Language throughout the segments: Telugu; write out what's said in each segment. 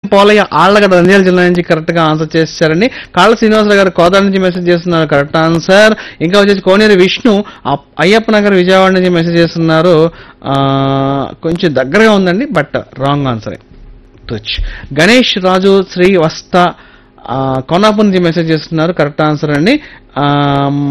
పోలయ్య ఆళ్లగడ్డ నంద్యాల జిల్లా నుంచి కరెక్ట్ గా ఆన్సర్ చేశారండి కాళ్ళ శ్రీనివాసరావు గారు కోదాడ నుంచి మెసేజ్ చేస్తున్నారు కరెక్ట్ ఆన్సర్ ఇంకా వచ్చేసి కోనేరు విష్ణు అప్- అయ్యప్ప నగర్ విజయవాడ నుంచి మెసేజ్ చేస్తున్నారు ఆ, కొంచెం దగ్గరగా ఉందండి బట్ రాంగ్ ఆన్సర్ తుచ్ గణేష్ రాజు శ్రీ వస్త ఆ, కొనాపు నుంచి మెసేజ్ చేస్తున్నారు కరెక్ట్ ఆన్సర్ అండి ఆమ్,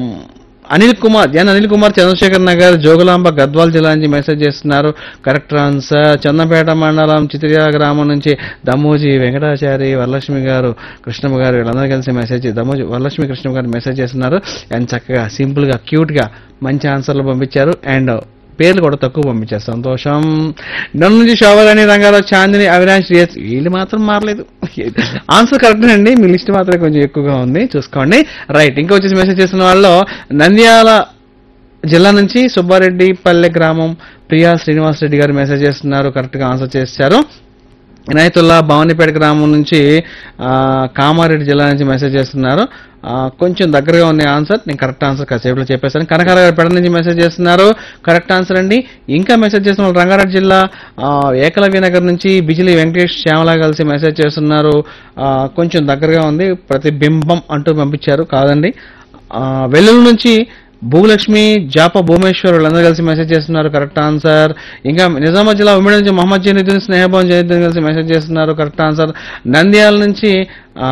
అనిల్ కుమార్ ఎన్ అనిల్ కుమార్ చంద్రశేఖర్ నగర్ జోగులాంబ గద్వాల్ జిల్లా నుంచి మెసేజ్ చేస్తున్నారు కరెక్ట్ ఆన్సర్ చందంపేట మండలం చిత్రియా గ్రామం నుంచి దమోజీ వెంకటాచారి వరలక్ష్మి గారు కృష్ణమ్మ గారు వీళ్ళందరూ కలిసి మెసేజ్ దమోజీ వరలక్ష్మి కృష్ణమ్మ గారు మెసేజ్ చేస్తున్నారు అండ్ చక్కగా సింపుల్ గా క్యూట్ గా మంచి ఆన్సర్లు పంపించారు అండ్ పేర్లు కూడా తక్కువ పంపించారు సంతోషం నన్ను నుంచి శోభరాణి రంగారావు చాందిని అవినాష్ రియాజ్ వీళ్ళు మాత్రం మారలేదు ఆన్సర్ కరెక్ట్ అండి మీ లిస్ట్ మాత్రం కొంచెం ఎక్కువగా ఉంది చూసుకోండి రైట్ ఇంకా వచ్చేసి మెసేజ్ చేసిన వాళ్ళు నంద్యాల జిల్లా నుంచి సుబ్బారెడ్డి పల్లె గ్రామం ప్రియా శ్రీనివాస్ రెడ్డి గారు మెసేజ్ చేస్తున్నారు కరెక్ట్ గా ఆన్సర్ చేశారు ఇనాయతుల్లా భవానీపేట గ్రామం నుంచి ఆ, కామారెడ్డి జిల్లా నుంచి మెసేజ్ చేస్తున్నారు ఆ, కొంచెం దగ్గరగా ఉంది ఆన్సర్ నేను కరెక్ట్ ఆన్సర్ కాసేపులో చెప్పేశాను కనకాల గారు పెడ నుంచి మెసేజ్ చేస్తున్నారు కరెక్ట్ ఆన్సర్ అండి ఇంకా మెసేజ్ చేస్తున్న వాళ్ళు రంగారెడ్డి జిల్లా ఆ, ఏకలవ్య నగర్ నుంచి బిజిలి వెంకటేష్ శ్యామల కలిసి మెసేజ్ చేస్తున్నారు ఆ, కొంచెం దగ్గరగా ఉంది ప్రతిబింబం అంటూ పంపించారు కాదండి ఆ, వెల్లుల్లి నుంచి భూలక్ష్మి జాప భూమేశ్వర్ వీళ్ళందరూ కలిసి మెసేజ్ చేస్తున్నారు కరెక్ట్ ఆన్సర్ ఇంకా నిజామాబాద్ జిల్లా ఉమ్మడి నుంచి మహమ్మద్ జైనుద్దీన్ స్నేహభవన్ జైనుద్దీన్ కలిసి మెసేజ్ చేస్తున్నారు కరెక్ట్ ఆన్సర్ నంద్యాల నుంచి ఆ,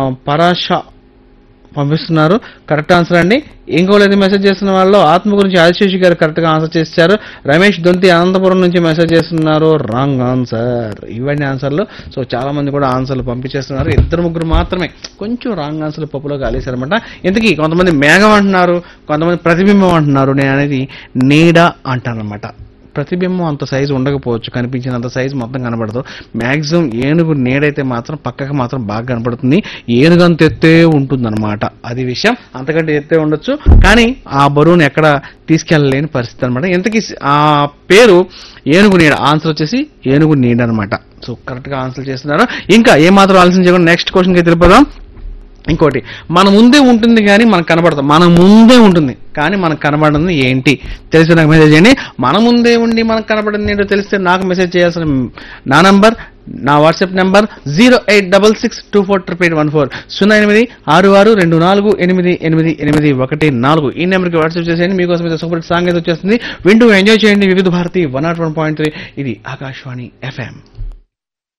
పరాష పంపిస్తున్నారు కరెక్ట్ ఆన్సర్ అండి ఇంకోళ్ళు అయితే మెసేజ్ చేస్తున్న వాళ్ళు ఆత్మ గురించి ఆశీష్ గారు కరెక్ట్ గా ఆన్సర్ చేశారు రమేష్ దొంతి అనంతపురం నుంచి మెసేజ్ చేస్తున్నారు రాంగ్ ఆన్సర్ ఇవన్నీ ఆన్సర్లు సో చాలా మంది కూడా ఆన్సర్లు పంపించేస్తున్నారు ఇద్దరు ముగ్గురు మాత్రమే కొంచెం రాంగ్ ఆన్సర్లు పప్పులో కాలేశారనమాట ఇంతకీ కొంతమంది మేఘం అంటున్నారు కొంతమంది ప్రతిబింబం అంటున్నారు నేను అనేది నీడ అంటానమాట ప్రతిబింబం అంత సైజు ఉండకపోవచ్చు కనిపించినంత సైజు మొత్తం కనబడదు మాక్సిమం ఏనుగు నీడైతే మాత్రం పక్కకు మాత్రం బాగా కనబడుతుంది ఏనుగు అంత ఎత్తే ఉంటుందన్నమాట అది విషయం అంతకంటే ఎత్తే ఉండొచ్చు కానీ ఆ బరువును ఎక్కడ తీసుకెళ్ళలేని పరిస్థితి అనమాట ఇంతకీ ఆ పేరు ఏనుగు నీడ ఆన్సర్ వచ్చేసి ఏనుగు నీడ అనమాట సో కరెక్ట్ గా ఆన్సర్ చేస్తున్నారు ఇంకా ఏమాత్రం ఆలోచన చేయకుండా నెక్స్ట్ క్వశ్చన్కి తెలిపోదాం ఇంకోటి మన ముందే ఉంటుంది కానీ మనకు కనబడదు మన ముందే ఉంటుంది కానీ మనకు కనబడింది ఏంటి తెలిసి నాకు మెసేజ్ చేయండి మన ముందే ఉండి మనకు కనబడింది ఏంటో తెలిస్తే నాకు మెసేజ్ చేయాల్సిన నా నంబర్ నా WhatsApp number zero eight double six two four triple eight one four సున్నా ఎనిమిది ఆరు ఆరు రెండు నాలుగు ఎనిమిది ఎనిమిది ఎనిమిది ఒకటి నాలుగు ఈ నెంబర్కి వాట్సాప్ చేసేయండి మీకోసం అయితే సూపర్ సాంగ్ అయితే వచ్చేస్తుంది వింటూ ఎంజాయ్ చేయండి Vividh Bharati one nought one point three ఇది ఆకాశవాణి ఎఫ్ఎం